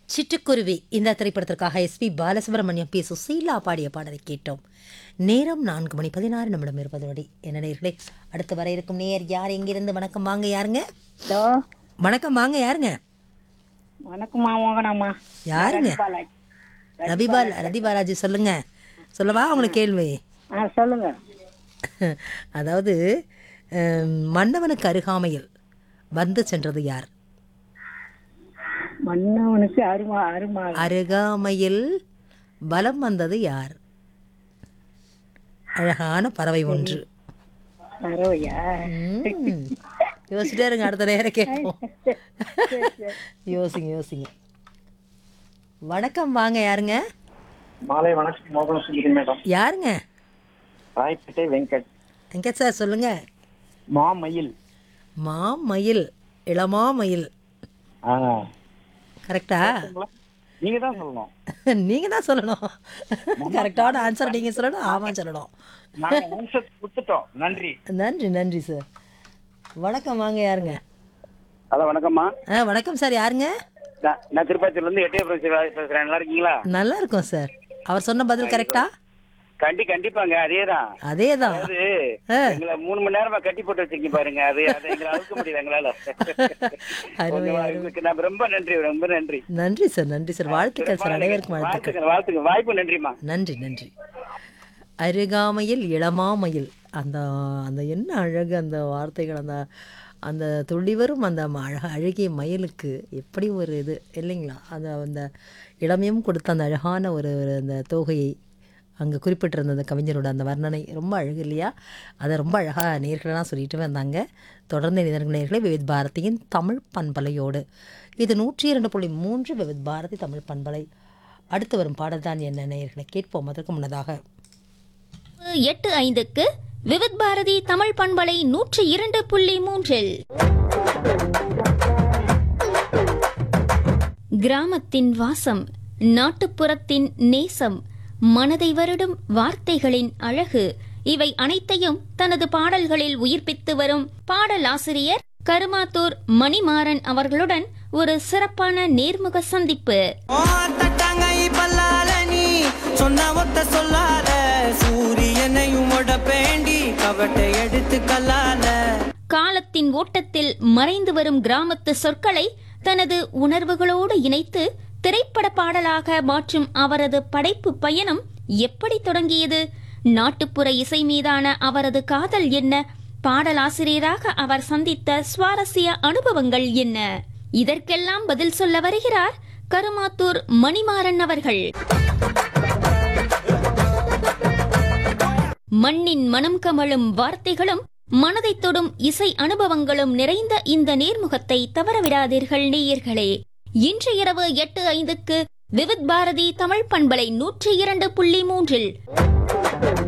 சிட்டுக்குருவி இந்த திரைப்படத்திற்காக எஸ்பி பாலசுப்ரமணியம் பி சுசீலா பாடிய பாடலை கேட்டோம் நேரம் நான்கு மணி பதினாறு நிமிடம் இருபது நொடி என்ன நேர்களே அடுத்து வர இருக்கும் நேயர் யார் எங்கிருந்து வணக்கம் வாங்க யாருங்க ஹலோ வணக்கம் வாங்க யாருங்க வணக்கம்மா மோகனம்மா யாருங்க ரபிபால் ரதி பாலாஜி சொல்லுங்க சொல்லவா உங்களுக்கு கேள்வி ஆ சொல்லுங்க அதாவது அஹ், மன்னவனுக்கு அருகாமையில் வந்து சென்றது யார் மன்னவனுக்கு அருமா அருமா அருகாமையில் பலம் வந்தது யார் அழகான பறவை ஒன்று பறவையா ம். யோசிச்சிட்டே இருங்க அடுத்த நேரம் கேட்போம் யோசிங்க யோசிங்க வணக்கம் வாங்க யாருங்க மாலை வணக்கம் மோகன சுந்தரி மேடம் யாருங்க ராய்பேட்டை வெங்கட் எங்க சார் சொல்லுங்க மாமயில் மாமயில் இளமாமயில் ஆ கரெக்டா நீங்க தான் சொல்லணும் நீங்க தான் சொல்லணும் கரெக்டான ஆன்சர் நீங்க சொல்லணும் ஆமா சொல்லணும் நாங்க ஆன்சர் கொடுத்துட்டோம் நன்றி நன்றி நன்றி சார் வணக்கம் வாங்க யாருங்க ஹலோ வணக்கம்மா ஆ வணக்கம் சார் யாருங்க நான் நான் திருப்பாச்சூர்ல இருந்து எட்டயபுரம் சிவாஜி பேசுறேன் நல்லா இருக்கீங்களா நல்லா இருக்கும் சார் அவர் சொன்ன பதில் கரெக்டா கண்டி கண்டிப்பாங்க அதேதான் அதே தான் அதாவது எங்களை மூணு மணி நேரமா கட்டி போட்டு வச்சிருக்கீங்க பாருங்க அது அதை எங்களை அழுக்க முடியல எங்களால அருமை ஓகேவா? அருமை இதுக்கு நான் ரொம்ப நன்றி ரொம்ப நன்றி நன்றி சார் நன்றி சார் வாழ்த்துக்கள் சார் அனைவருக்கும் வாழ்த்துக்கள் வாழ்த்துக்கள் வாழ்த்துக்கள் வாய்ப்பு நன்றிம்மா நன்றி நன்றி அருகாமையில் இளமாமையில் அந்த அந்த என்ன அழகு அந்த வார்த்தைகள் அந்த அந்த துள்ளி வரும் அந்த ம- அழக அழகிய மயிலுக்கு எப்படி ஒரு இது இல்லைங்களா அந்த அந்த இளமையும் கொடுத்த அந்த அழகான ஒரு ஒரு அந்த தோகையை அங்கே குறிப்பிட்டிருந்த அந்த கவிஞரோட அந்த வர்ணனை ரொம்ப அழகு இல்லையா அதை ரொம்ப அழகாக நேர்களெலாம் சொல்லிட்டு வந்தாங்க தொடர்ந்து இணைந்த நேர்களை விவித் பாரதியின் தமிழ் பண்பலையோடு இது நூற்றி இரண்டு புள்ளி மூன்று விவித் பாரதி தமிழ் பண்பலை அடுத்து வரும் பாடல் தான் என்ன நேயர்களை கேட்போம் அதற்கு முன்னதாக எட்டு ஐந்துக்கு விவித் பாரதி தமிழ் பண்பலை நூற்றி இரண்டு புள்ளி மூன்றில் கிராமத்தின் வாசம் நாட்டுப்புறத்தின் நேசம் மனதை வருடும் வார்த்தைகளின் அழகு இவை அனைத்தையும் தனது பாடல்களில் உயிர்ப்பித்து வரும் பாடலாசிரியர் கருமாத்தூர் மணிமாறன் அவர்களுடன் ஒரு சிறப்பான நேர்முக சந்திப்பு ஓ தட்டாங்கை பல்லால நீ சொன்ன ஒத்த சொல்லாத சூரியனையும் உடப்பேண்டி கவட்டை எடுத்து கல்லால காலத்தின் ஓட்டத்தில் மறைந்து வரும் கிராமத்து சொற்களை தனது உணர்வுகளோடு இணைத்து திரைப்பட பாடலாக மாற்றும் அவரது படைப்பு பயணம் எப்படி தொடங்கியது நாட்டுப்புற இசை மீதான அவரது காதல் என்ன பாடலாசிரியராக அவர் சந்தித்த சுவாரஸ்ய அனுபவங்கள் என்ன இதற்கெல்லாம் பதில் சொல்ல வருகிறார் கருமாத்தூர் மணிமாறன் அவர்கள் மண்ணின் மனம் கமழும் வார்த்தைகளும் மனதைத் தொடும் இசை அனுபவங்களும் நிறைந்த இந்த நேர்முகத்தை தவறவிடாதீர்கள் நேயர்களே இன்று இரவு எட்டு ஐந்துக்கு விவித் பாரதி தமிழ் பண்பலை நூற்றி இரண்டு புள்ளி மூன்றில்